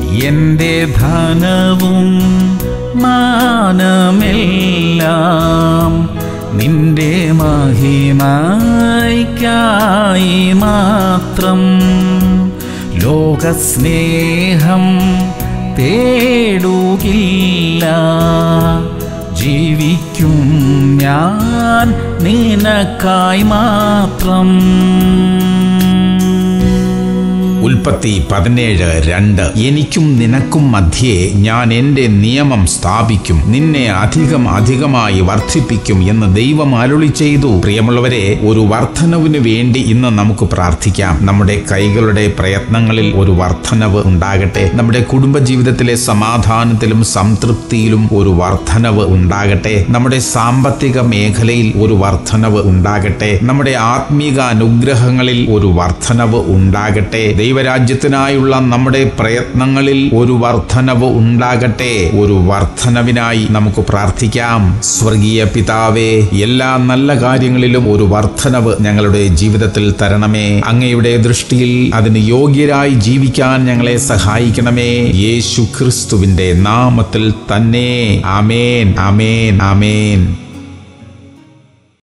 എന്റെ ധനവും മാനമെല്ലാം നിന്റെ മഹിമയ്ക്കായി മാത്രം ലോകസ്നേഹം തേടുകില്ല ജീവിക്കും ഞാൻ നിനക്കായി മാത്രം ഉൽപ്പത്തി പതിനേഴ് രണ്ട് എനിക്കും നിനക്കും മധ്യേ ഞാൻ എൻ്റെ നിയമം സ്ഥാപിക്കും നിന്നെ അധികം അധികമായി വർദ്ധിപ്പിക്കും എന്ന് ദൈവം അരുളി ചെയ്തു പ്രിയമുള്ളവരെ ഒരു വർധനവിന് വേണ്ടി ഇന്ന് നമുക്ക് പ്രാർത്ഥിക്കാം നമ്മുടെ കൈകളുടെ പ്രയത്നങ്ങളിൽ ഒരു വർധനവ് ഉണ്ടാകട്ടെ നമ്മുടെ കുടുംബജീവിതത്തിലെ സമാധാനത്തിലും സംതൃപ്തിയിലും ഒരു വർധനവ് ഉണ്ടാകട്ടെ നമ്മുടെ സാമ്പത്തിക മേഖലയിൽ ഒരു വർധനവ് ഉണ്ടാകട്ടെ നമ്മുടെ ആത്മീക അനുഗ്രഹങ്ങളിൽ ഒരു വർധനവ് ഉണ്ടാകട്ടെ ദൈവരാജ്യത്തിനായുള്ള നമ്മുടെ പ്രയത്നങ്ങളിൽ ഒരു വർധനവ് ഉണ്ടാകട്ടെ ഒരു വർധനവിനായി നമുക്ക് പ്രാർത്ഥിക്കാം സ്വർഗീയ പിതാവേ എല്ലാ നല്ല കാര്യങ്ങളിലും ഒരു വർധനവ് ഞങ്ങളുടെ ജീവിതത്തിൽ തരണമേ അങ്ങയുടെ ദൃഷ്ടിയിൽ അതിന് യോഗ്യരായി ജീവിക്കാൻ ഞങ്ങളെ സഹായിക്കണമേ യേശു ക്രിസ്തുവിന്റെ നാമത്തിൽ തന്നെ ആമേൻ ആമേൻ ആമേൻ